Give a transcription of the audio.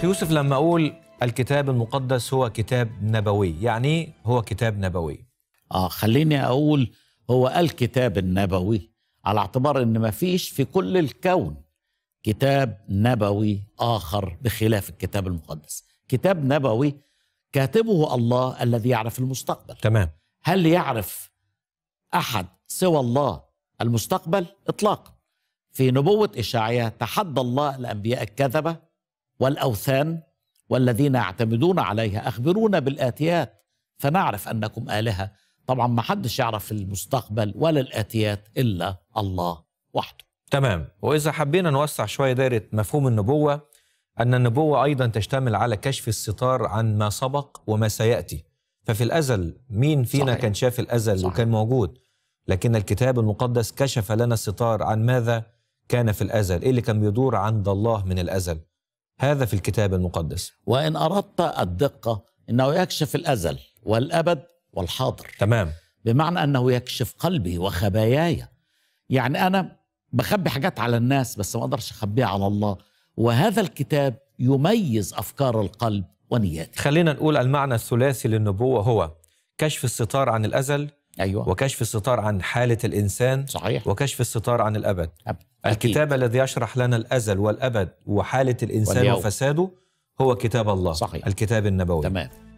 أخ يوسف لما أقول الكتاب المقدس هو كتاب نبوي يعني إيه هو كتاب نبوي اه خليني اقول هو الكتاب النبوي على اعتبار ان ما فيش في كل الكون كتاب نبوي اخر بخلاف الكتاب المقدس كتاب نبوي كاتبه الله الذي يعرف المستقبل تمام هل يعرف احد سوى الله المستقبل اطلاقا في نبوه اشعياء تحدى الله الانبياء الكذبه والاوثان والذين يعتمدون عليها اخبرونا بالاتيات فنعرف انكم الهه طبعا ما حدش يعرف المستقبل ولا الاتيات الا الله وحده تمام وإذا حبينا نوسع شوية دائرة مفهوم النبوة أن النبوة أيضا تشتمل على كشف الستار عن ما سبق وما سيأتي ففي الأزل مين فينا صحيح. كان شاف الأزل صحيح. وكان موجود لكن الكتاب المقدس كشف لنا الستار عن ماذا كان في الأزل إيه اللي كان بيدور عند الله من الأزل هذا في الكتاب المقدس وان اردت الدقه انه يكشف الازل والابد والحاضر تمام بمعنى انه يكشف قلبي وخباياي يعني انا بخبي حاجات على الناس بس ما اقدرش اخبيها على الله وهذا الكتاب يميز افكار القلب ونياته خلينا نقول المعنى الثلاثي للنبوة هو كشف الستار عن الأزل ايوه وكشف الستار عن حالة الإنسان صحيح وكشف الستار عن الأبد أب- أكيد. الكتاب الذي يشرح لنا الأزل والأبد وحالة الإنسان واليوم. وفساده هو كتاب الله صحيح. الكتاب النبوي تمام